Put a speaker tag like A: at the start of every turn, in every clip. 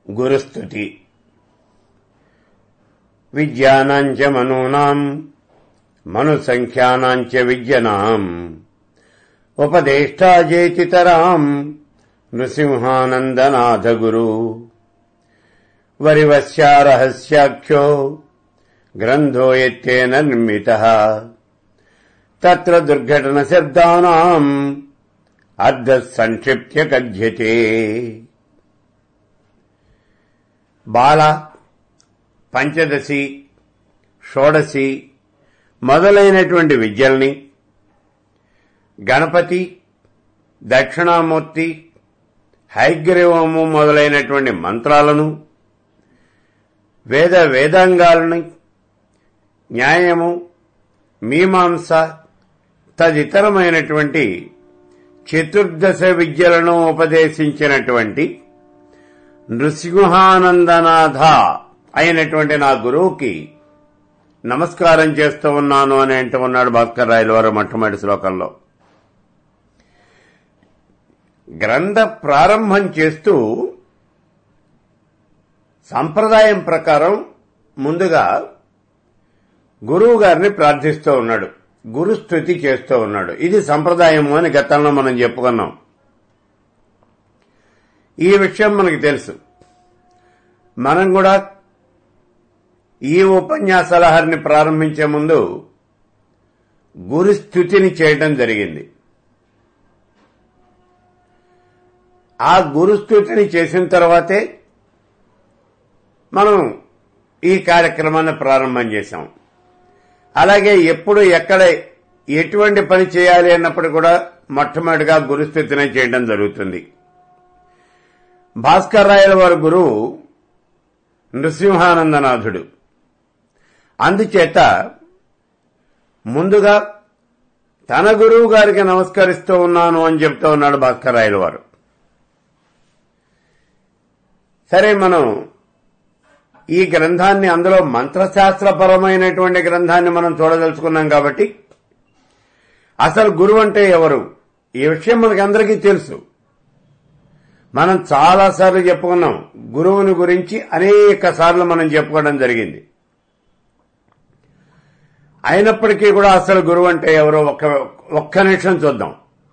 A: గురుస్తుతి విద్యానాంచ మనూనాం మనుసంఖ్యానాంచ విద్యనాం ఉపదేష్టాజేతితరాం నృసింహానందనాథ గురు వరివస్యారహస్యాఖ్యో గ్రంథో ఎత్తేన నిర్మిత తత్ర దుర్ఘటన శబ్దానాం అర్ధ సంక్షిప్య కథ్యతే బాల పంచదశి షోడశి మొదలైనటువంటి విద్యల్ని గణపతి దక్షిణామూర్తి హైగ్రీవము మొదలైనటువంటి మంత్రాలను వేద వేదాంగాలని న్యాయము మీమాంస తదితరమైనటువంటి చతుర్దశ విద్యలను ఉపదేశించినటువంటి నృసింహానందనాథ అయినటువంటి నా గురువుకి నమస్కారం చేస్తూ ఉన్నాను అని అంటూ ఉన్నాడు భాస్కర్ రాయల వారు మొట్టమొదటి శ్లోకంలో గ్రంథ ప్రారంభం చేస్తూ సంప్రదాయం ప్రకారం ముందుగా గురువు గారిని ప్రార్థిస్తూ ఉన్నాడు గురుస్థుతి చేస్తూ ఉన్నాడు ఇది సంప్రదాయము అని గతంలో మనం చెప్పుకున్నాం ఈ విషయం మనకి తెలుసు మనం కూడా ఈ ఉపన్యాసలహరిని ప్రారంభించే ముందు గురుస్థుతిని చేయటం జరిగింది ఆ గురుస్థుతిని చేసిన తర్వాతే మనం ఈ కార్యక్రమాన్ని ప్రారంభం చేశాం అలాగే ఎప్పుడు ఎక్కడ ఎటువంటి పని చేయాలి అన్నప్పుడు కూడా మొట్టమొదటిగా గురుస్థితిని చేయడం జరుగుతుంది భాస్కర్ రాయల వారి గురువు నృసింహానందనాథుడు అందుచేత ముందుగా తన గురువు గారికి నమస్కరిస్తూ ఉన్నాను అని చెప్తూ ఉన్నాడు భాస్కర్ రాయల వారు సరే మనం ఈ గ్రంథాన్ని అందులో మంత్రశాస్త్రపరమైనటువంటి గ్రంథాన్ని మనం చూడదలుచుకున్నాం కాబట్టి అసలు గురువు అంటే ఎవరు ఈ విషయం మనకి అందరికీ తెలుసు మనం చాలాసార్లు చెప్పుకున్నాం గురువుని గురించి అనేక సార్లు మనం చెప్పుకోవడం జరిగింది అయినప్పటికీ కూడా అసలు గురువు అంటే ఎవరో ఒక్క ఒక్క నిమిషం చూద్దాం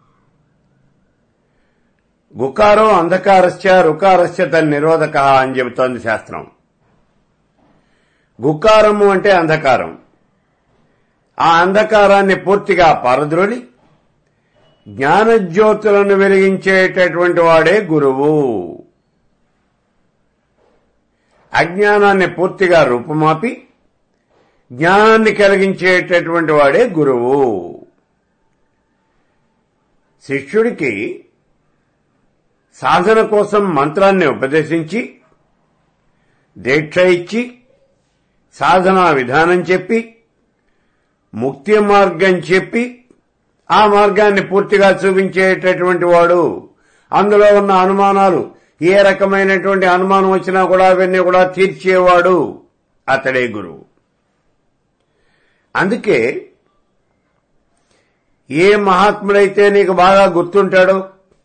A: గుకారో అంధకారస్య రుకారస్య తన్ నిరోధక అని చెబుతోంది శాస్త్రం గుకారము అంటే అంధకారం ఆ అంధకారాన్ని పూర్తిగా పారద్రోలి జ్ఞానజ్యోతులను వెలిగించేటటువంటి వాడే గురువు అజ్ఞానాన్ని పూర్తిగా రూపుమాపి జ్ఞానాన్ని కలిగించేటటువంటి వాడే గురువు శిష్యుడికి సాధన కోసం మంత్రాన్ని ఉపదేశించి దీక్ష ఇచ్చి సాధనా విధానం చెప్పి ముక్తి మార్గం చెప్పి ఆ మార్గాన్ని పూర్తిగా చూపించేటటువంటి వాడు అందులో ఉన్న అనుమానాలు ఏ రకమైనటువంటి అనుమానం వచ్చినా కూడా అవన్నీ కూడా తీర్చేవాడు అతడే గురువు అందుకే ఏ మహాత్ముడైతే నీకు బాగా గుర్తుంటాడో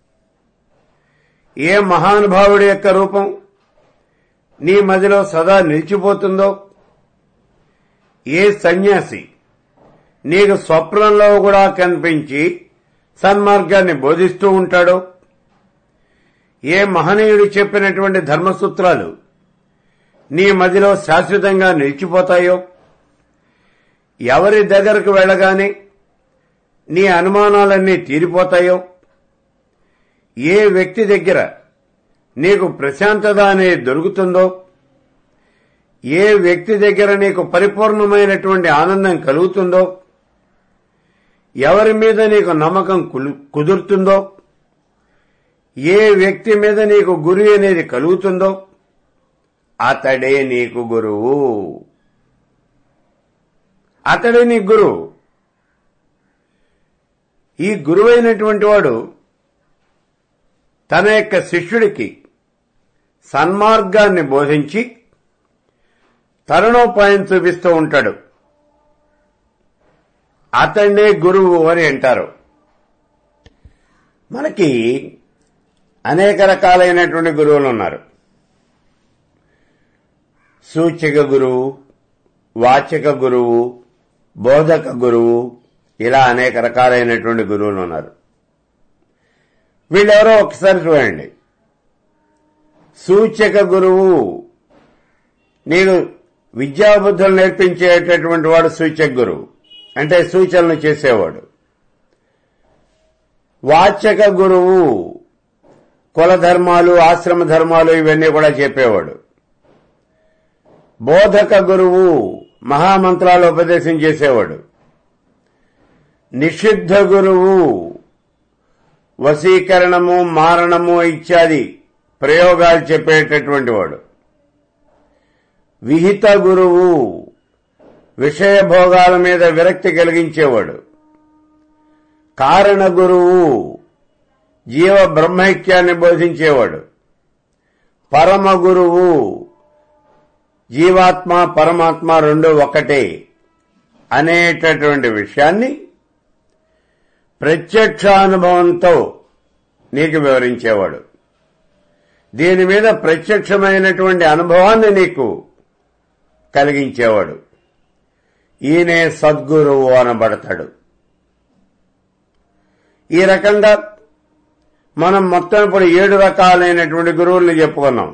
A: ఏ మహానుభావుడి యొక్క రూపం నీ మదిలో సదా నిలిచిపోతుందో ఏ సన్యాసి నీకు స్వప్నంలో కూడా కనిపించి సన్మార్గాన్ని బోధిస్తూ ఉంటాడో ఏ మహనీయుడు చెప్పినటువంటి ధర్మసూత్రాలు నీ మదిలో శాశ్వతంగా నిలిచిపోతాయో ఎవరి దగ్గరకు వెళ్ళగానే నీ అనుమానాలన్నీ తీరిపోతాయో ఏ వ్యక్తి దగ్గర నీకు ప్రశాంతత అనేది దొరుకుతుందో ఏ వ్యక్తి దగ్గర నీకు పరిపూర్ణమైనటువంటి ఆనందం కలుగుతుందో ఎవరి మీద నీకు నమ్మకం కుదురుతుందో ఏ వ్యక్తి మీద నీకు గురి అనేది కలుగుతుందో అతడే నీకు గురువు అతడే నీ గురువు ఈ గురువైనటువంటి వాడు తన యొక్క శిష్యుడికి సన్మార్గాన్ని బోధించి తరుణోపాయం చూపిస్తూ ఉంటాడు అతన్నే గురువు అని అంటారు మనకి అనేక రకాలైనటువంటి గురువులు ఉన్నారు సూచక గురువు వాచక గురువు బోధక గురువు ఇలా అనేక రకాలైనటువంటి గురువులు ఉన్నారు వీళ్ళెవరో ఒకసారి చూడండి సూచక గురువు నీకు విద్యాబుద్ధులు నేర్పించేటటువంటి వాడు సూచక గురువు అంటే సూచనలు చేసేవాడు వాచక గురువు కుల ధర్మాలు ఆశ్రమ ధర్మాలు ఇవన్నీ కూడా చెప్పేవాడు బోధక గురువు మహామంత్రాలు ఉపదేశం చేసేవాడు నిషిద్ధ గురువు వశీకరణము మారణము ఇత్యాది ప్రయోగాలు చెప్పేటటువంటి వాడు విహిత గురువు విషయభోగాల మీద విరక్తి కలిగించేవాడు కారణ గురువు జీవ బ్రహ్మైక్యాన్ని బోధించేవాడు పరమ గురువు జీవాత్మ పరమాత్మ రెండు ఒకటే అనేటటువంటి విషయాన్ని ప్రత్యక్షానుభవంతో నీకు వివరించేవాడు దీని మీద ప్రత్యక్షమైనటువంటి అనుభవాన్ని నీకు కలిగించేవాడు ఈయనే సద్గురువు అనబడతాడు ఈ రకంగా మనం మొత్తం ఇప్పుడు ఏడు రకాలైనటువంటి గురువుల్ని చెప్పుకున్నాం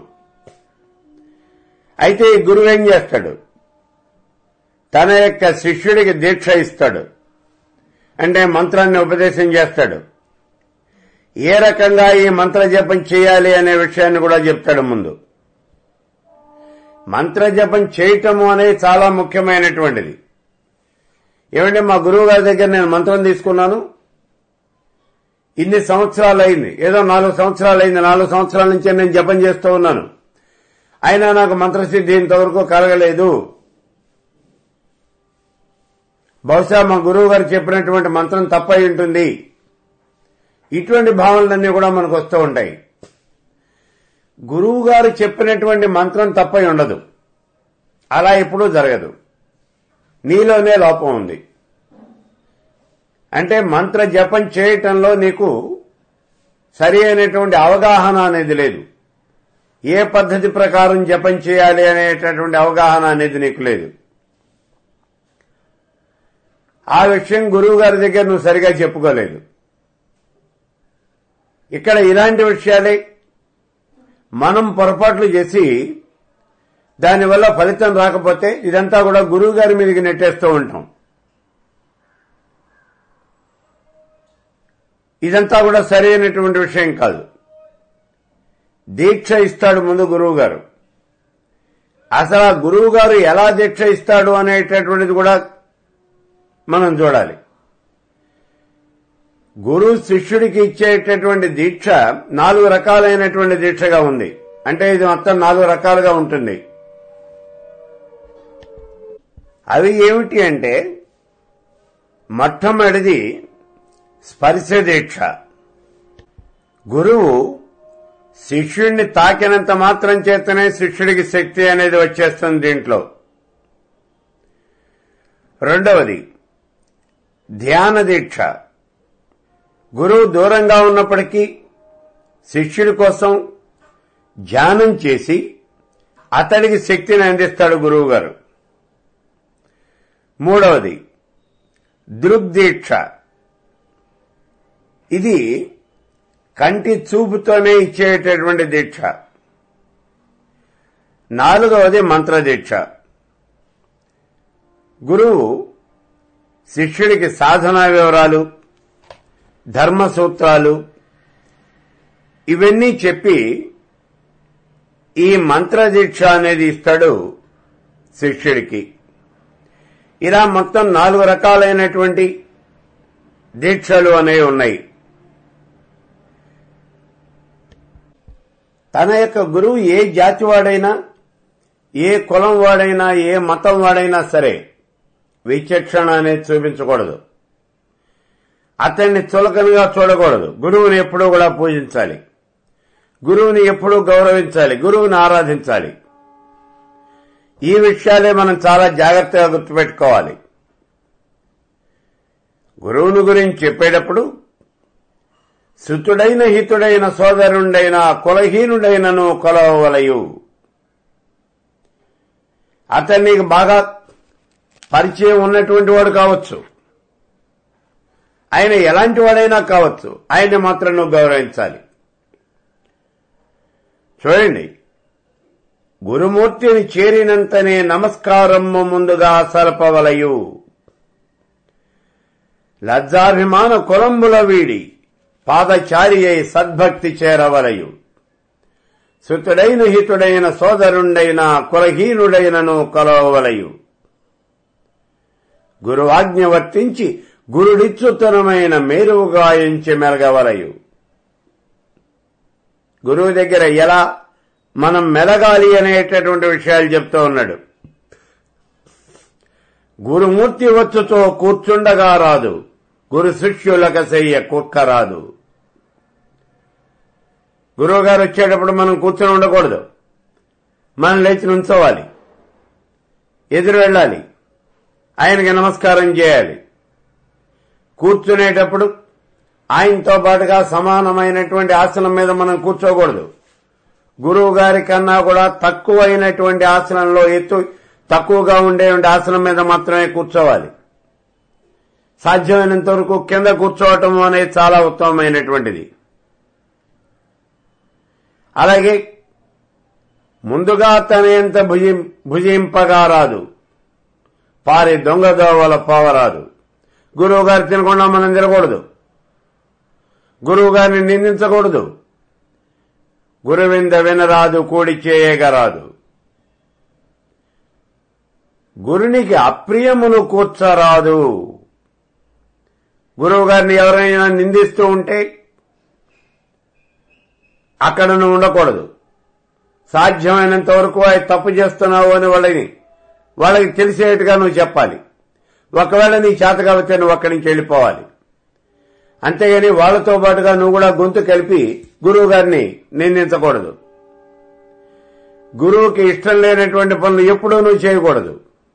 A: అయితే ఈ గురువు ఏం చేస్తాడు తన యొక్క శిష్యుడికి దీక్ష ఇస్తాడు అంటే మంత్రాన్ని ఉపదేశం చేస్తాడు ఏ రకంగా ఈ మంత్ర జపం చేయాలి అనే విషయాన్ని కూడా చెప్తాడు ముందు మంత్ర జపం చేయటము అనేది చాలా ముఖ్యమైనటువంటిది ఏమంటే మా గురువు గారి దగ్గర నేను మంత్రం తీసుకున్నాను ఇన్ని సంవత్సరాలు అయింది ఏదో నాలుగు సంవత్సరాలు అయింది నాలుగు సంవత్సరాల నుంచి నేను జపం చేస్తూ ఉన్నాను అయినా నాకు మంత్రసిద్ధి ఇంతవరకు కలగలేదు బహుశా మా గురువు గారు చెప్పినటువంటి మంత్రం తప్పై ఉంటుంది ఇటువంటి భావనలన్నీ కూడా మనకు వస్తూ ఉంటాయి గురువు గారు చెప్పినటువంటి మంత్రం తప్పై ఉండదు అలా ఎప్పుడూ జరగదు నీలోనే లోపం ఉంది అంటే మంత్ర జపం చేయటంలో నీకు సరి అయినటువంటి అవగాహన అనేది లేదు ఏ పద్ధతి ప్రకారం జపం చేయాలి అనేటటువంటి అవగాహన అనేది నీకు లేదు ఆ విషయం గురువు గారి దగ్గర నువ్వు సరిగా చెప్పుకోలేదు ఇక్కడ ఇలాంటి విషయాలే మనం పొరపాట్లు చేసి దానివల్ల ఫలితం రాకపోతే ఇదంతా కూడా గురువు గారి మీదకి నెట్టేస్తూ ఉంటాం ఇదంతా కూడా సరైనటువంటి విషయం కాదు దీక్ష ఇస్తాడు ముందు గురువు గారు అసలు ఆ గురువు గారు ఎలా దీక్ష ఇస్తాడు అనేటటువంటిది కూడా మనం చూడాలి గురు శిష్యుడికి ఇచ్చేటటువంటి దీక్ష నాలుగు రకాలైనటువంటి దీక్షగా ఉంది అంటే ఇది మొత్తం నాలుగు రకాలుగా ఉంటుంది అవి ఏమిటి అంటే మొట్టమొదటిది స్పర్శ దీక్ష గురువు శిష్యుణ్ణి తాకినంత మాత్రం చేతనే శిష్యుడికి శక్తి అనేది వచ్చేస్తుంది దీంట్లో రెండవది ధ్యాన దీక్ష గురువు దూరంగా ఉన్నప్పటికీ శిష్యుడి కోసం ధ్యానం చేసి అతడికి శక్తిని అందిస్తాడు గురువు గారు మూడవది దృగ్దీక్ష ఇది కంటి చూపుతోనే ఇచ్చేటటువంటి దీక్ష నాలుగవది మంత్రదీక్ష గురువు శిష్యుడికి సాధనా వివరాలు ధర్మ సూత్రాలు ఇవన్నీ చెప్పి ఈ మంత్రదీక్ష అనేది ఇస్తాడు శిష్యుడికి ఇలా మొత్తం నాలుగు రకాలైనటువంటి దీక్షలు అనేవి ఉన్నాయి తన యొక్క గురువు ఏ జాతి వాడైనా ఏ కులం వాడైనా ఏ మతం వాడైనా సరే విచక్షణ అనేది చూపించకూడదు అతన్ని చులకనగా చూడకూడదు గురువుని ఎప్పుడూ కూడా పూజించాలి గురువుని ఎప్పుడూ గౌరవించాలి గురువుని ఆరాధించాలి ఈ విషయాలే మనం చాలా జాగ్రత్తగా గుర్తుపెట్టుకోవాలి గురువుని గురించి చెప్పేటప్పుడు సుతుడైన హితుడైన సోదరుండైన కులహీనుడైనను కొలవలయు అతను నీకు బాగా పరిచయం ఉన్నటువంటి వాడు కావచ్చు ఆయన ఎలాంటి వాడైనా కావచ్చు ఆయన్ని మాత్రం నువ్వు గౌరవించాలి చూడండి గురుమూర్తిని చేరినంతనే నమస్కారము ముందుగా సరపవలయు లజ్జాభిమాన కొలంబుల వీడి పాదచారి అయి సద్భక్తి చేరవలయు సుతుడైన హితుడైన సోదరుండైన కులహీనుడైనను కొలవలయు గురువాజ్ఞ వర్తించి గురుడిచ్చుతనమైన మేరువుగా ఎంచి మెలగవలయు గురువు దగ్గర ఎలా మనం మెలగాలి అనేటటువంటి విషయాలు చెప్తూ ఉన్నాడు గురుమూర్తి వచ్చుతో కూర్చుండగా రాదు గురు శిష్యులక చెయ్య కుక్క రాదు గురువు గారు వచ్చేటప్పుడు మనం కూర్చొని ఉండకూడదు మనం లేచి నుంచోవాలి ఎదురు వెళ్ళాలి ఆయనకి నమస్కారం చేయాలి కూర్చునేటప్పుడు ఆయనతో పాటుగా సమానమైనటువంటి ఆసనం మీద మనం కూర్చోకూడదు గురువు గారి కన్నా కూడా తక్కువైనటువంటి ఆసనంలో ఎత్తు తక్కువగా ఉండే ఆసనం మీద మాత్రమే కూర్చోవాలి సాధ్యమైనంత వరకు కింద కూర్చోవటం అనేది చాలా ఉత్తమమైనటువంటిది అలాగే ముందుగా తనేంత భుజి భుజింపగా రాదు పారి దొంగ దోవల పోవరాదు గురువు గారు తినకుండా మనం తినకూడదు గురువు గారిని నిందించకూడదు గురువింద వినరాదు కూడి చేయగరాదు గురునికి అప్రియమును కూర్చరాదు గురువు గారిని ఎవరైనా నిందిస్తూ ఉంటే అక్కడ నువ్వు ఉండకూడదు సాధ్యమైనంత వరకు ఆయన తప్పు చేస్తున్నావు అని వాళ్ళని వాళ్ళకి తెలిసేట్టుగా నువ్వు చెప్పాలి ఒకవేళ నీ చేత కాబట్టి నువ్వు అక్కడి నుంచి వెళ్ళిపోవాలి అంతేగాని వాళ్ళతో పాటుగా నువ్వు కూడా గొంతు కలిపి గురువు గారిని నిందించకూడదు గురువుకి ఇష్టం లేనటువంటి పనులు ఎప్పుడూ నువ్వు చేయకూడదు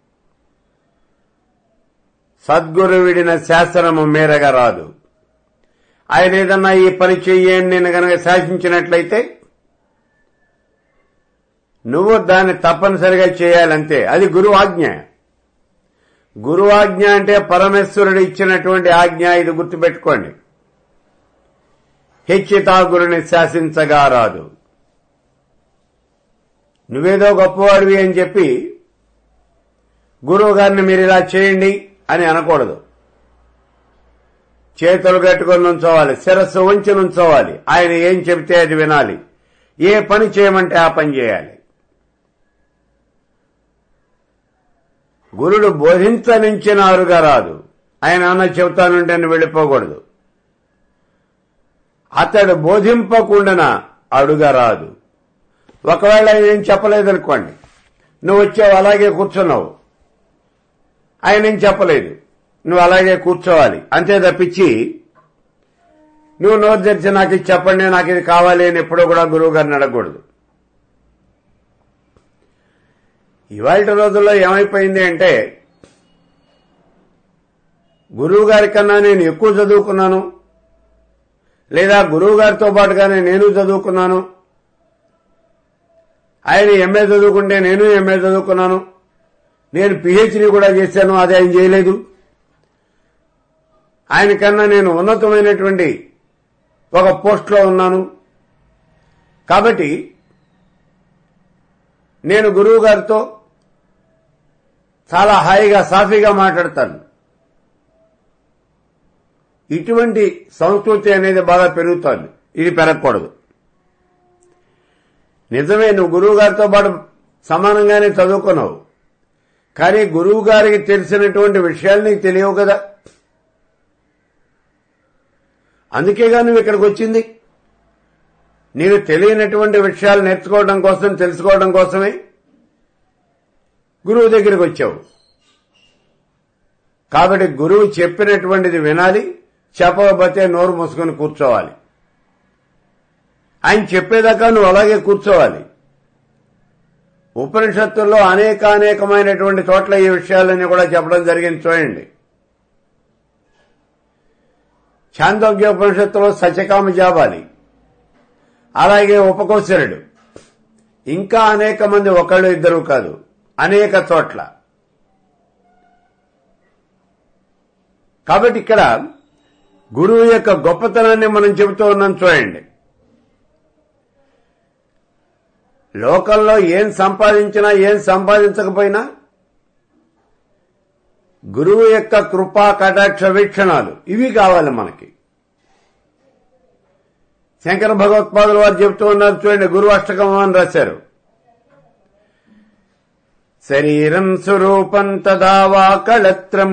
A: సద్గురు విడిన శాసనము మేరగా రాదు ఆయన ఏదన్నా ఈ పని చెయ్యని నేను గనక శాసించినట్లయితే నువ్వు దాన్ని తప్పనిసరిగా చేయాలంతే అది గురువు ఆజ్ఞ గురువు ఆజ్ఞ అంటే పరమేశ్వరుడు ఇచ్చినటువంటి ఆజ్ఞ ఇది గుర్తుపెట్టుకోండి హెచ్చితా గురుని శాసించగా రాదు నువ్వేదో గొప్పవాడివి అని చెప్పి గురువు గారిని మీరు ఇలా చేయండి అని అనకూడదు చేతులు కట్టుకొని నుంచోవాలి శిరస్సు ఉంచి నుంచోవాలి ఆయన ఏం చెబితే అది వినాలి ఏ పని చేయమంటే ఆ పని చేయాలి గురుడు బోధించనించినారుగా రాదు ఆయన అన్న చెబుతానుంటే నువ్వు వెళ్ళిపోకూడదు అతడు బోధింపకుండా అడుగరాదు ఒకవేళ ఆయన ఏం చెప్పలేదనుకోండి నువ్వు వచ్చావు అలాగే కూర్చున్నావు ఆయన ఏం చెప్పలేదు నువ్వు అలాగే కూర్చోవాలి అంతే తప్పించి నువ్వు నోరు తెరిచి నాకు ఇది చెప్పండి నాకు ఇది కావాలి అని ఎప్పుడూ కూడా గురువు గారిని అడగకూడదు ఇవాళ రోజుల్లో ఏమైపోయింది అంటే గురువు గారి కన్నా నేను ఎక్కువ చదువుకున్నాను లేదా గురువు గారితో పాటుగానే నేను చదువుకున్నాను ఆయన ఎంఏ చదువుకుంటే నేను ఎంఏ చదువుకున్నాను నేను పిహెచ్డీ కూడా చేశాను అది ఆయన చేయలేదు ఆయన కన్నా నేను ఉన్నతమైనటువంటి ఒక పోస్ట్లో ఉన్నాను కాబట్టి నేను గురువు గారితో చాలా హాయిగా సాఫీగా మాట్లాడతాను ఇటువంటి సంస్కృతి అనేది బాగా పెరుగుతోంది ఇది పెరగకూడదు నిజమే నువ్వు గురువు గారితో పాటు సమానంగానే చదువుకున్నావు కానీ గురువు గారికి తెలిసినటువంటి విషయాలు నీకు తెలియవు కదా అందుకేగా నువ్వు ఇక్కడికి వచ్చింది నీకు తెలియనటువంటి విషయాలు నేర్చుకోవడం కోసం తెలుసుకోవడం కోసమే గురువు దగ్గరికి వచ్చావు కాబట్టి గురువు చెప్పినటువంటిది వినాలి చెప్పకపోతే నోరు మూసుకొని కూర్చోవాలి ఆయన చెప్పేదాకా నువ్వు అలాగే కూర్చోవాలి ఉపనిషత్తుల్లో అనేక అనేకమైనటువంటి చోట్ల ఈ విషయాలన్నీ కూడా చెప్పడం జరిగింది చూడండి చాందోగ్య ఉపనిషత్తులో సత్యకామ జాబాలి అలాగే ఉపకోశరుడు ఇంకా అనేక మంది ఒకళ్ళు ఇద్దరు కాదు అనేక చోట్ల కాబట్టి ఇక్కడ గురువు యొక్క గొప్పతనాన్ని మనం చెబుతూ ఉన్నాం చూడండి లోకంలో ఏం సంపాదించినా ఏం సంపాదించకపోయినా గురువు యొక్క కృపా కటాక్ష వీక్షణాలు ఇవి కావాలి మనకి శంకర భగవత్పాదులు వారు చెబుతూ ఉన్నారు చూడండి గురువు అష్టకం అని రాశారు శరీరం స్వరూపం తదా వా కళత్రం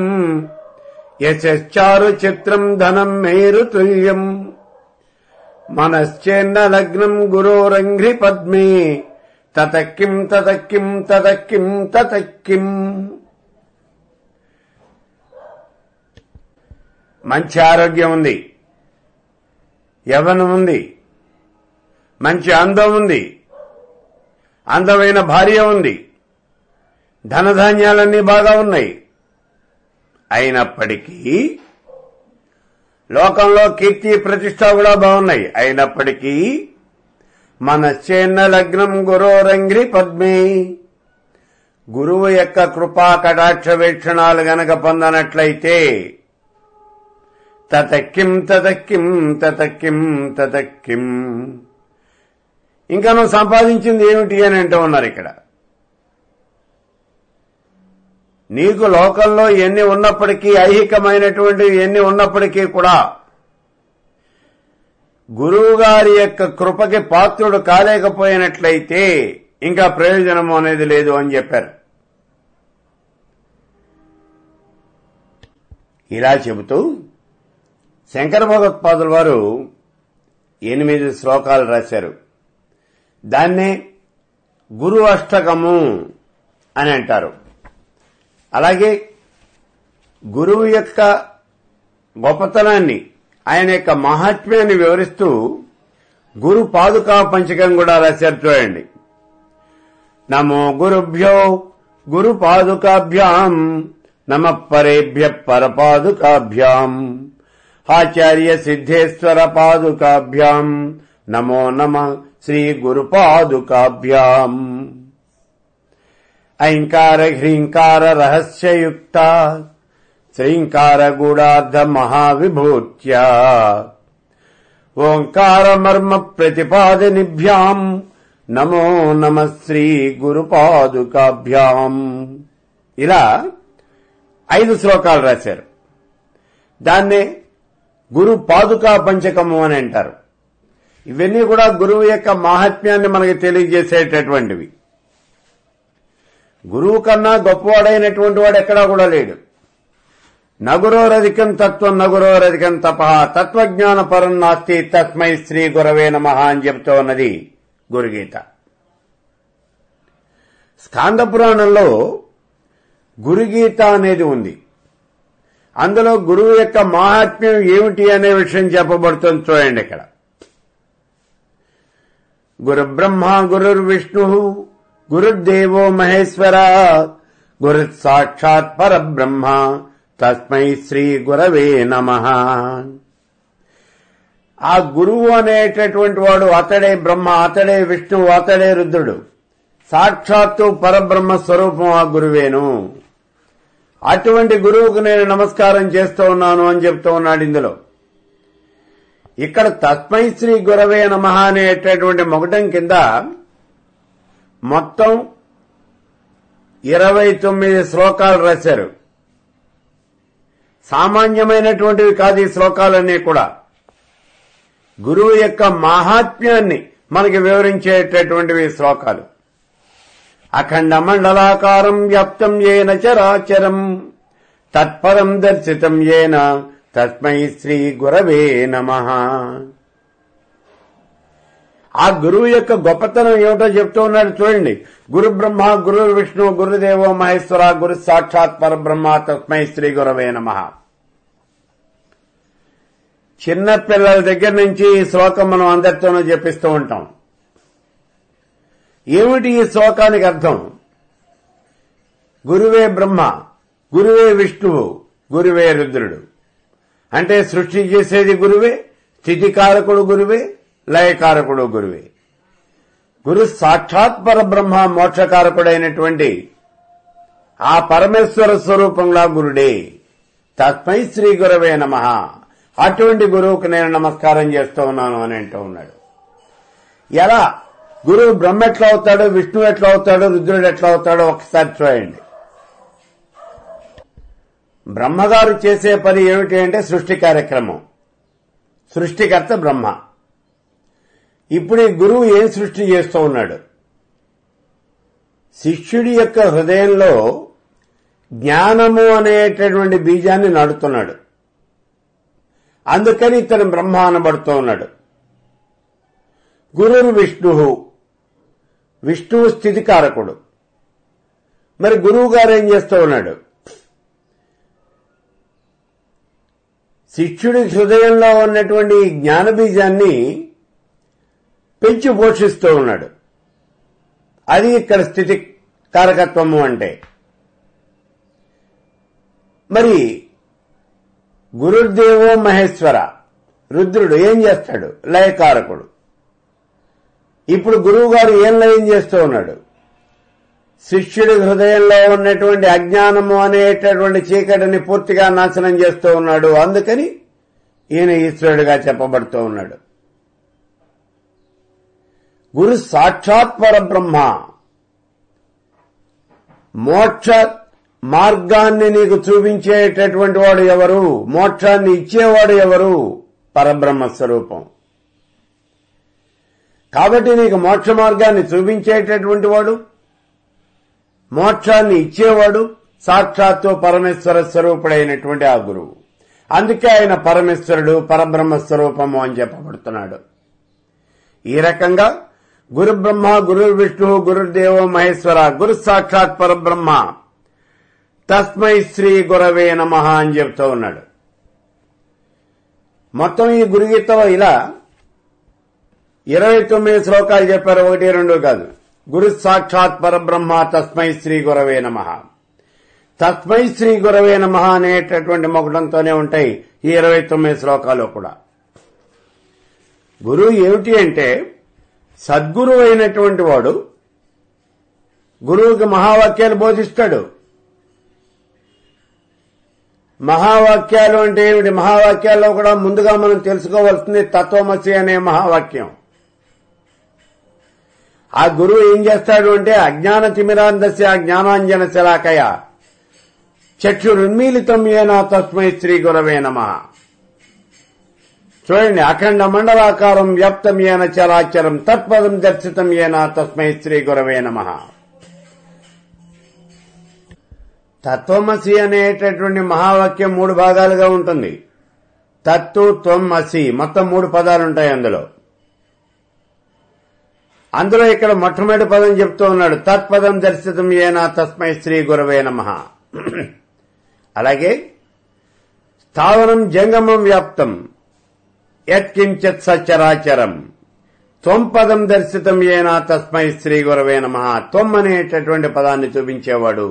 A: యశారు చిత్రం ధనం మేరు తుల్యం మనశ్చేన్న లగ్నం గురోరంఘ్రి పద్మే తతక్కిం తతక్కిం తతక్కిం తతక్కిం మంచి ఆరోగ్యం ఉంది యవనం ఉంది మంచి అందం ఉంది అందమైన భార్య ఉంది ధనధాన్యాలన్నీ బాగా ఉన్నాయి అయినప్పటికీ లోకంలో కీర్తి ప్రతిష్ట కూడా బాగున్నాయి అయినప్పటికీ మన చేన్న లగ్నం గురోరంగ్రి పద్మే గురువు యొక్క కృపా కటాక్ష వీక్షణాలు గనక పొందనట్లయితే తతక్కిం తతక్కిం తతక్కిం తతక్కిం ఇంకా నువ్వు సంపాదించింది ఏమిటి అని అంటూ ఉన్నారు ఇక్కడ నీకు లోకంలో ఎన్ని ఉన్నప్పటికీ ఐహికమైనటువంటి ఎన్ని ఉన్నప్పటికీ కూడా గురువు గారి యొక్క కృపకి పాత్రుడు కాలేకపోయినట్లయితే ఇంకా ప్రయోజనం అనేది లేదు అని చెప్పారు ఇలా చెబుతూ శంకర భగవత్పాదుల వారు ఎనిమిది శ్లోకాలు రాశారు దాన్నే గురు అష్టకము అని అంటారు అలాగే గురువు యొక్క గొప్పతనాన్ని ఆయన యొక్క మహాత్మ్యాన్ని వివరిస్తూ గురు పాదుకా పంచకం కూడా రాశారు చూడండి నమో గురుభ్యో గురు పాదుకాభ్యాం నమ పరేభ్య పరపాదుకాభ్యాం ఆచార్య సిద్ధేశ్వర పాదుకాభ్యాం నమో నమ శ్రీ గురు పాదుకాభ్యాం ఐంకార హ్రీంకార రహస్యయుక్త శ్రీంకార గూఢార్థ మహావిభూత్యా ఓంకార మర్మ ప్రతిపాదనిభ్యాం నమో నమ శ్రీ గురు పాదుకాభ్యాం ఇలా ఐదు శ్లోకాలు రాశారు దాన్నే గురు పాదుకా పంచకము అని అంటారు ఇవన్నీ కూడా గురువు యొక్క మహాత్మ్యాన్ని మనకి తెలియజేసేటటువంటివి గురువు కన్నా గొప్పవాడైనటువంటి వాడు ఎక్కడా కూడా లేడు నగురోరధికం తత్వం నగురోరధికం తప తత్వజ్ఞాన పరం నాస్తి తస్మై శ్రీ గురవే నమ అని చెబుతూ ఉన్నది గురుగీత స్కాంద పురాణంలో గురుగీత అనేది ఉంది అందులో గురువు యొక్క మహాత్మ్యం ఏమిటి అనే విషయం చెప్పబడుతుంది చూడండి ఇక్కడ గురు బ్రహ్మ గురుర్విష్ణు గురుదేవో మహేశ్వర గురు సాక్షాత్ పరబ్రహ్మ తస్మై శ్రీ గురవే నమ ఆ గురువు అనేటటువంటి వాడు అతడే బ్రహ్మ అతడే విష్ణువు అతడే రుద్రుడు సాక్షాత్తు పరబ్రహ్మ స్వరూపం ఆ గురువేను అటువంటి గురువుకు నేను నమస్కారం చేస్తూ ఉన్నాను అని చెప్తూ ఉన్నాడు ఇందులో ఇక్కడ తస్మై శ్రీ గురవే నమ అనేటటువంటి మొగటం కింద మొత్తం ఇరవై తొమ్మిది శ్లోకాలు రాశారు సామాన్యమైనటువంటివి కాదు ఈ శ్లోకాలన్నీ కూడా గురువు యొక్క మహాత్మ్యాన్ని మనకి వివరించేటటువంటివి ఈ శ్లోకాలు అఖండ మండలాకారం వ్యాప్తం ఏన చరాచరం తత్పరం దర్శితం ఏన తస్మై శ్రీ గురవే నమ ఆ గురువు యొక్క గొప్పతనం ఏమిటో చెప్తూ ఉన్నాడు చూడండి గురు బ్రహ్మ గురు విష్ణు గురుదేవో మహేశ్వర గురు సాక్షాత్ పరబ్రహ్మ తస్మై శ్రీ గురవే నమ చిన్న పిల్లల దగ్గర నుంచి ఈ శ్లోకం మనం అందరితోనూ చెప్పిస్తూ ఉంటాం ఏమిటి ఈ శ్లోకానికి అర్థం గురువే బ్రహ్మ గురువే విష్ణువు గురువే రుద్రుడు అంటే సృష్టి చేసేది గురువే స్థితికారకుడు గురువే లయకారకుడు గురువే గురు సాక్షాత్ పరబ్రహ్మ మోక్షకారకుడైనటువంటి ఆ పరమేశ్వర స్వరూపంలా గురుడే తస్మై శ్రీ గురవే నమ అటువంటి గురువుకు నేను నమస్కారం చేస్తూ ఉన్నాను అని అంటూ ఉన్నాడు ఎలా గురువు బ్రహ్మ ఎట్లా అవుతాడు విష్ణువు ఎట్లా అవుతాడు రుద్రుడు ఎట్లా అవుతాడో ఒకసారి చూడండి బ్రహ్మగారు చేసే పని ఏమిటి అంటే సృష్టి కార్యక్రమం సృష్టికర్త బ్రహ్మ ఇప్పుడు ఈ గురువు ఏం సృష్టి చేస్తూ ఉన్నాడు శిష్యుడి యొక్క హృదయంలో జ్ఞానము అనేటటువంటి బీజాన్ని నాడుతున్నాడు అందుకని ఇతను బ్రహ్మ అనబడుతూ ఉన్నాడు గురువు విష్ణు విష్ణువు స్థితికారకుడు మరి గురువు గారు ఏం చేస్తూ ఉన్నాడు శిష్యుడి హృదయంలో ఉన్నటువంటి ఈ జ్ఞాన బీజాన్ని పెంచి పోషిస్తూ ఉన్నాడు అది ఇక్కడ స్థితి కారకత్వము అంటే మరి గురుదేవో మహేశ్వర రుద్రుడు ఏం చేస్తాడు లయకారకుడు ఇప్పుడు గురువు గారు ఏం లయం చేస్తూ ఉన్నాడు శిష్యుడి హృదయంలో ఉన్నటువంటి అజ్ఞానము అనేటటువంటి చీకటిని పూర్తిగా నాశనం చేస్తూ ఉన్నాడు అందుకని ఈయన ఈశ్వరుడిగా చెప్పబడుతూ ఉన్నాడు గురు సాక్షాత్ పరబ్రహ్మ మోక్ష మార్గాన్ని నీకు చూపించేటటువంటి వాడు ఎవరు మోక్షాన్ని ఇచ్చేవాడు ఎవరు పరబ్రహ్మ స్వరూపం కాబట్టి నీకు మోక్ష మార్గాన్ని చూపించేటటువంటి వాడు మోక్షాన్ని ఇచ్చేవాడు సాక్షాత్తు పరమేశ్వర స్వరూపుడైనటువంటి ఆ గురువు అందుకే ఆయన పరమేశ్వరుడు పరబ్రహ్మ స్వరూపము అని చెప్పబడుతున్నాడు ఈ రకంగా గురు బ్రహ్మ గురు విష్ణు గురుదేవో మహేశ్వర గురు సాక్షాత్ పరబ్రహ్మ తస్మై శ్రీ గురవే నమ అని చెప్తూ ఉన్నాడు మొత్తం ఈ గురుగీతలో ఇలా ఇరవై తొమ్మిది శ్లోకాలు చెప్పారు ఒకటి రెండు కాదు గురు సాక్షాత్ పరబ్రహ్మ తస్మై శ్రీ గురవే నమ తస్మై శ్రీ గురవే నమ అనేటటువంటి మొగడంతోనే ఉంటాయి ఈ ఇరవై తొమ్మిది శ్లోకాలు కూడా గురువు ఏమిటి అంటే సద్గురువు అయినటువంటి వాడు గురువుకి మహావాక్యాలు బోధిస్తాడు మహావాక్యాలు అంటే ఏమిటి మహావాక్యాల్లో కూడా ముందుగా మనం తెలుసుకోవాల్సింది తత్వమసి అనే మహావాక్యం ఆ గురువు ఏం చేస్తాడు అంటే అజ్ఞాన తిమిరాందస్య జ్ఞానాంజన శలాకయ చక్షురున్మీలితం ఏనా తస్మై శ్రీ గురవే నమ చూడండి అఖండ మండలాకారం వ్యాప్తం ఏన చరాచరం తత్పదం దర్శితం ఏనా తస్మై శ్రీ గురవే నమ తత్వమసి అనేటటువంటి మహావాక్యం మూడు భాగాలుగా ఉంటుంది తత్తు త్వం అసి మొత్తం మూడు పదాలు ఉంటాయి అందులో అందులో ఇక్కడ మొట్టమొదటి పదం చెప్తూ ఉన్నాడు తత్పదం దర్శితం ఏనా తస్మై శ్రీ గురవే నమ అలాగే స్థావరం జంగమం వ్యాప్తం యత్కించత్ సచరాచరం త్వం పదం దర్శితం ఏనా తస్మై శ్రీ గురవే నమ త్వం అనేటటువంటి పదాన్ని చూపించేవాడు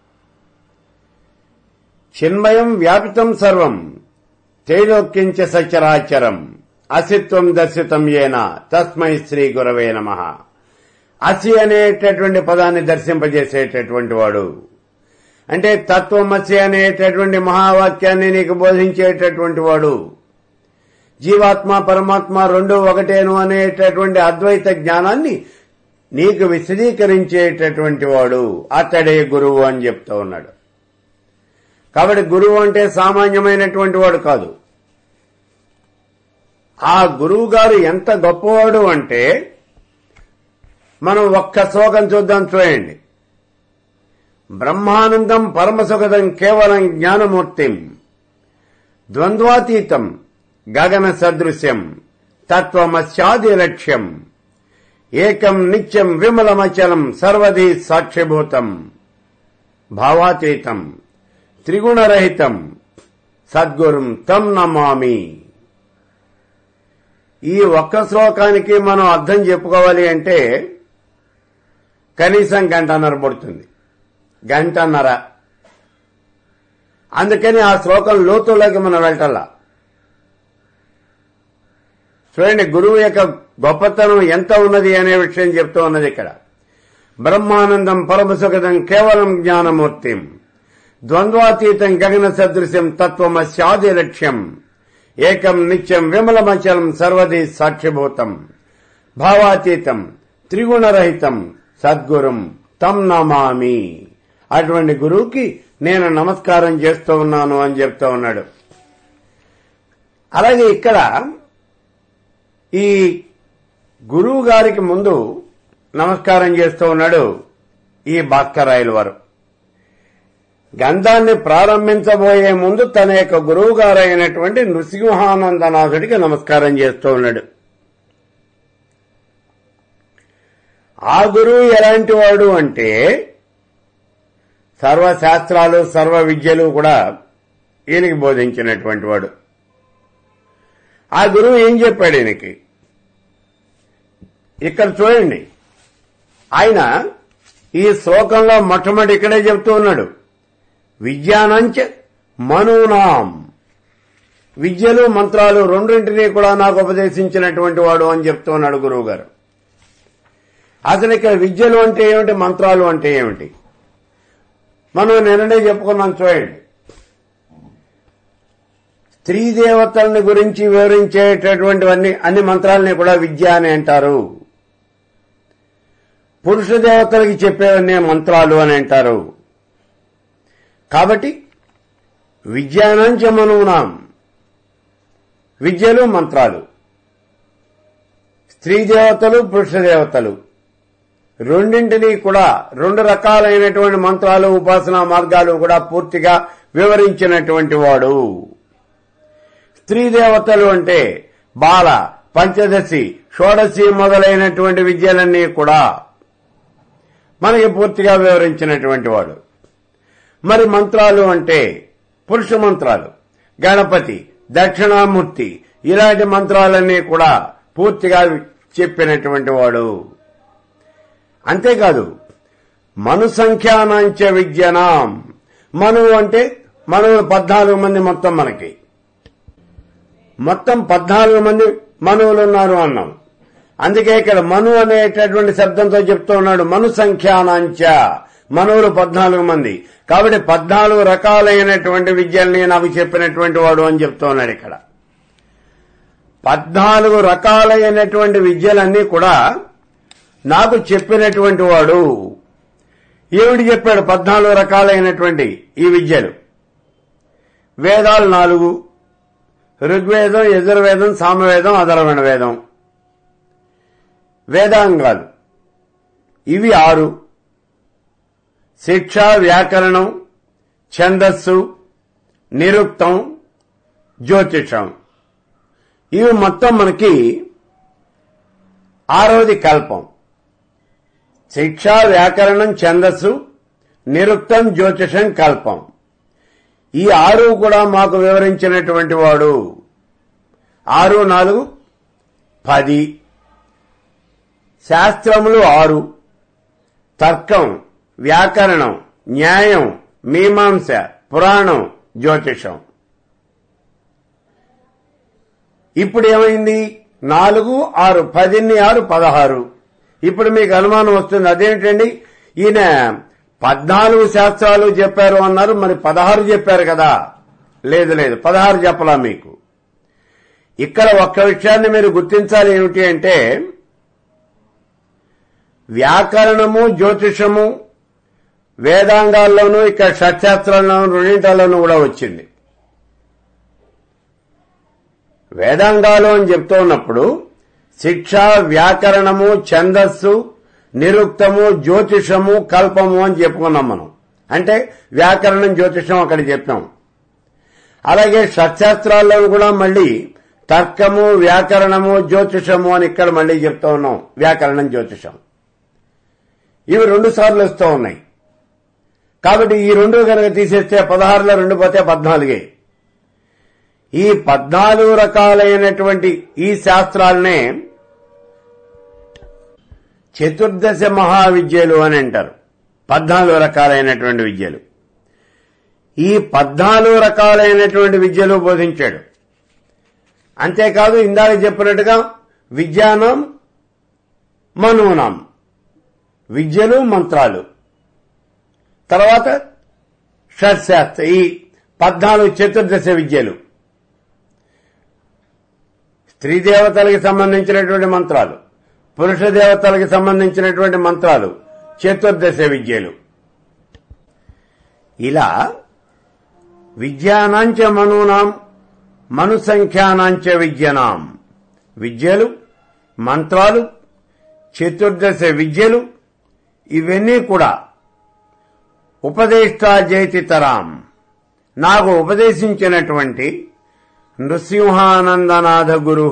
A: చిన్మయం వ్యాపితం సర్వం తైలోక్యంచ సచరాచరం అసిత్వం దర్శితం ఏన తస్మై శ్రీ గురవే నమ అసి అనేటటువంటి పదాన్ని దర్శింపజేసేటటువంటి వాడు అంటే తత్వమసి అనేటటువంటి మహావాక్యాన్ని నీకు బోధించేటటువంటి వాడు జీవాత్మ పరమాత్మ రెండు ఒకటేను అనేటటువంటి అద్వైత జ్ఞానాన్ని నీకు విశదీకరించేటటువంటి వాడు అతడే గురువు అని చెప్తూ ఉన్నాడు కాబట్టి గురువు అంటే సామాన్యమైనటువంటి వాడు కాదు ఆ గురువు గారు ఎంత గొప్పవాడు అంటే మనం ఒక్క శ్లోకం చూద్దాం చూడండి బ్రహ్మానందం పరమసుఖదం కేవలం జ్ఞానమూర్తిం ద్వంద్వాతీతం గగన సదృశ్యం తత్వమస్యాది లక్ష్యం ఏకం నిత్యం విమలమచలం సర్వధి సాక్షిభూతం భావాతీతం త్రిగుణరహితం సద్గురుం తం నమామి ఈ ఒక్క శ్లోకానికి మనం అర్థం చెప్పుకోవాలి అంటే కనీసం గంటన్నర పడుతుంది గంటన్నర అందుకని ఆ శ్లోకం లోతుల్లోకి మనం వెళ్ళటల్లా చూడండి గురువు యొక్క గొప్పతనం ఎంత ఉన్నది అనే విషయం చెప్తూ ఉన్నది ఇక్కడ బ్రహ్మానందం పరమసుఖదం కేవలం జ్ఞానమూర్తిం ద్వంద్వాతీతం గగన సదృశ్యం తత్వమస్యాది లక్ష్యం ఏకం నిత్యం విమలమచలం సర్వది సాక్షిభూతం భావాతీతం త్రిగుణరహితం సద్గురుం తం నమామి అటువంటి గురువుకి నేను నమస్కారం చేస్తూ ఉన్నాను అని చెప్తూ ఉన్నాడు అలాగే ఇక్కడ ఈ గురువు గారికి ముందు నమస్కారం చేస్తూ ఉన్నాడు ఈ భాస్కరాయల వారు గంధాన్ని ప్రారంభించబోయే ముందు తన యొక్క గురువు గారు అయినటువంటి నృసింహానందనాథుడికి నమస్కారం చేస్తూ ఉన్నాడు ఆ గురువు ఎలాంటి వాడు అంటే సర్వశాస్త్రాలు సర్వ విద్యలు కూడా ఈయనకి బోధించినటువంటి వాడు ఆ గురువు ఏం చెప్పాడు ఈయనకి ఇక్కడ చూడండి ఆయన ఈ శ్లోకంలో మొట్టమొదటి ఇక్కడే చెప్తూ ఉన్నాడు విజ్ఞానంచ మనూనాం విద్యలు మంత్రాలు రెండింటినీ కూడా నాకు ఉపదేశించినటువంటి వాడు అని చెప్తూ ఉన్నాడు గురువు గారు అసలు ఇక్కడ విద్యలు అంటే ఏమిటి మంత్రాలు అంటే ఏమిటి మనం నిన్ననే చెప్పుకున్నాం చూడండి స్త్రీ దేవతల్ని గురించి వివరించేటటువంటివన్నీ అన్ని మంత్రాలని కూడా విద్య అని అంటారు పురుష దేవతలకి చెప్పేవన్నీ మంత్రాలు అని అంటారు కాబట్టి విజ్ఞానంచ మనూనాం విద్యలు మంత్రాలు స్త్రీ దేవతలు పురుష దేవతలు రెండింటినీ కూడా రెండు రకాలైనటువంటి మంత్రాలు ఉపాసనా మార్గాలు కూడా పూర్తిగా వివరించినటువంటి వాడు స్త్రీ దేవతలు అంటే బాల పంచదశి షోడశి మొదలైనటువంటి విద్యలన్నీ కూడా మనకి పూర్తిగా వివరించినటువంటి వాడు మరి మంత్రాలు అంటే పురుష మంత్రాలు గణపతి దక్షిణామూర్తి ఇలాంటి మంత్రాలన్నీ కూడా పూర్తిగా చెప్పినటువంటి వాడు అంతేకాదు మను సంఖ్యానాంచ విద్యనాం మను అంటే మనువులు పద్నాలుగు మంది మొత్తం మనకి మొత్తం పద్నాలుగు మంది మనువులు ఉన్నారు అన్నాం అందుకే ఇక్కడ మను అనేటటువంటి శబ్దంతో చెప్తూ ఉన్నాడు మను సంఖ్యానాంచ మనువులు పద్నాలుగు మంది కాబట్టి పద్నాలుగు రకాలైనటువంటి విద్యల్ని నాకు చెప్పినటువంటి వాడు అని చెప్తూ ఉన్నాడు ఇక్కడ పద్నాలుగు రకాలైనటువంటి విద్యలన్నీ కూడా నాకు చెప్పినటువంటి వాడు ఏమిటి చెప్పాడు పద్నాలుగు రకాలైనటువంటి ఈ విద్యలు వేదాలు నాలుగు ఋగ్వేదం యజుర్వేదం సామవేదం అధర్వణ వేదం వేదాంగాలు ఇవి ఆరు శిక్ష వ్యాకరణం ఛందస్సు నిరుక్తం జ్యోతిషం ఇవి మొత్తం మనకి ఆరోది కల్పం శిక్ష వ్యాకరణం ఛందస్సు నిరుక్తం జ్యోతిషం కల్పం ఈ ఆరు కూడా మాకు వివరించినటువంటి వాడు ఆరు నాలుగు పది శాస్త్రములు ఆరు తర్కం వ్యాకరణం న్యాయం మీమాంస పురాణం జ్యోతిషం ఇప్పుడు ఏమైంది నాలుగు ఆరు పదిన్ని ఆరు పదహారు ఇప్పుడు మీకు అనుమానం వస్తుంది అదేంటండి ఈయన పద్నాలుగు శాస్త్రాలు చెప్పారు అన్నారు మరి పదహారు చెప్పారు కదా లేదు లేదు పదహారు చెప్పలా మీకు ఇక్కడ ఒక్క విషయాన్ని మీరు గుర్తించాలి ఏమిటి అంటే వ్యాకరణము జ్యోతిషము వేదాంగాల్లోనూ ఇక్కడ షట్శాస్త్రాల్లోనూ రెండింటిలోనూ కూడా వచ్చింది వేదాంగాలు అని చెప్తూ ఉన్నప్పుడు శిక్ష వ్యాకరణము ఛందస్సు నిరుక్తము జ్యోతిషము కల్పము అని చెప్పుకున్నాం మనం అంటే వ్యాకరణం జ్యోతిషం అక్కడ చెప్పాం అలాగే షట్శాస్త్రాల్లో కూడా మళ్ళీ తర్కము వ్యాకరణము జ్యోతిషము అని ఇక్కడ మళ్ళీ చెప్తా ఉన్నాం వ్యాకరణం జ్యోతిషం ఇవి రెండు సార్లు వస్తూ ఉన్నాయి కాబట్టి ఈ రెండు కనుక తీసేస్తే పదహారులో రెండు పోతే పద్నాలుగే ఈ పద్నాలుగు రకాలైనటువంటి ఈ శాస్త్రాలనే చతుర్దశ మహావిద్యలు అని అంటారు పద్నాలుగు రకాలైనటువంటి విద్యలు ఈ పద్నాలుగు రకాలైనటువంటి విద్యలు బోధించాడు అంతేకాదు ఇందాక చెప్పినట్టుగా విజ్ఞానం మనూనం విద్యలు మంత్రాలు తర్వాత షట్శాస్త్ర ఈ పద్నాలుగు చతుర్దశ విద్యలు స్త్రీ దేవతలకి సంబంధించినటువంటి మంత్రాలు పురుష దేవతలకి సంబంధించినటువంటి మంత్రాలు చతుర్దశ విద్యలు ఇలా విద్యానాంచ మనూనాం మనుసంఖ్యానాంచ విద్యనాం విద్యలు మంత్రాలు చతుర్దశ విద్యలు ఇవన్నీ కూడా ఉపదేష్టా జయతితరాం నాకు ఉపదేశించినటువంటి నృసింహానందనాథ గురు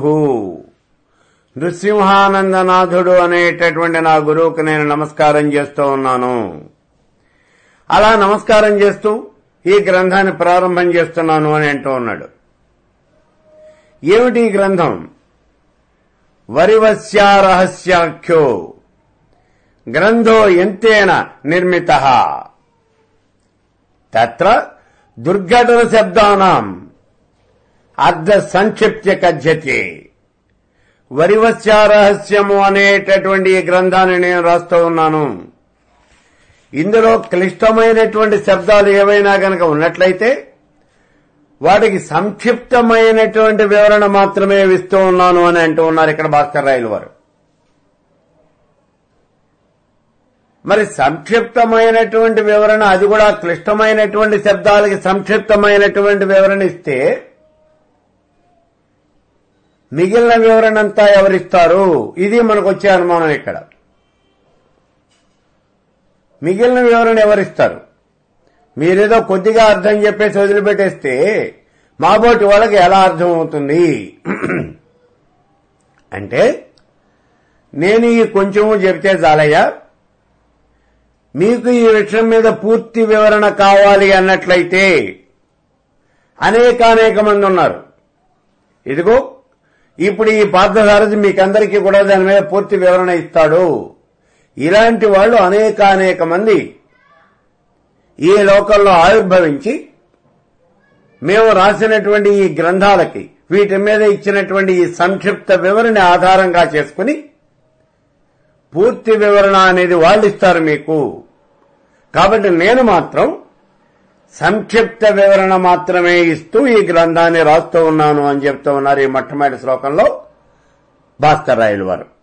A: నృసింహానందనాథుడు అనేటటువంటి నా గురువుకు నేను నమస్కారం చేస్తూ ఉన్నాను అలా నమస్కారం చేస్తూ ఈ గ్రంథాన్ని ప్రారంభం చేస్తున్నాను అని అంటూ ఉన్నాడు ఏమిటి ఈ గ్రంథం వరివస్యారహస్యాఖ్యో గ్రంథో ఎంతేన నిర్మిత తత్ర దుర్ఘటన శబ్దానాం అర్ధ సంక్షిప్త్య కథ్యతే వరివస్యారహస్యము అనేటటువంటి ఈ గ్రంథాన్ని నేను రాస్తూ ఉన్నాను ఇందులో క్లిష్టమైనటువంటి శబ్దాలు ఏవైనా గనక ఉన్నట్లయితే వాటికి సంక్షిప్తమైనటువంటి వివరణ మాత్రమే ఇస్తూ ఉన్నాను అని అంటూ ఉన్నారు ఇక్కడ భాస్కర్ రాయలు వారు మరి సంక్షిప్తమైనటువంటి వివరణ అది కూడా క్లిష్టమైనటువంటి శబ్దాలకి సంక్షిప్తమైనటువంటి వివరణ ఇస్తే మిగిలిన వివరణ అంతా ఎవరిస్తారు ఇది మనకు వచ్చే అనుమానం ఇక్కడ మిగిలిన వివరణ ఎవరిస్తారు మీరేదో కొద్దిగా అర్థం చెప్పేసి వదిలిపెట్టేస్తే మాబోటి వాళ్ళకి ఎలా అర్థం అవుతుంది అంటే నేను ఈ కొంచెము చెబితే చాలయ్యా మీకు ఈ విషయం మీద పూర్తి వివరణ కావాలి అన్నట్లయితే అనేకానేక మంది ఉన్నారు ఇదిగో ఇప్పుడు ఈ పార్థసారథి మీకందరికీ కూడా దాని మీద పూర్తి వివరణ ఇస్తాడు ఇలాంటి వాళ్ళు అనేకానేక మంది ఈ లోకంలో ఆవిర్భవించి మేము రాసినటువంటి ఈ గ్రంథాలకి వీటి మీద ఇచ్చినటువంటి ఈ సంక్షిప్త వివరణ ఆధారంగా చేసుకుని పూర్తి వివరణ అనేది వాళ్ళు ఇస్తారు మీకు కాబట్టి నేను మాత్రం సంక్షిప్త వివరణ మాత్రమే ఇస్తూ ఈ గ్రంథాన్ని రాస్తూ ఉన్నాను అని చెప్తూ ఉన్నారు ఈ మొట్టమొదటి శ్లోకంలో భాస్కర్ రాయలు వారు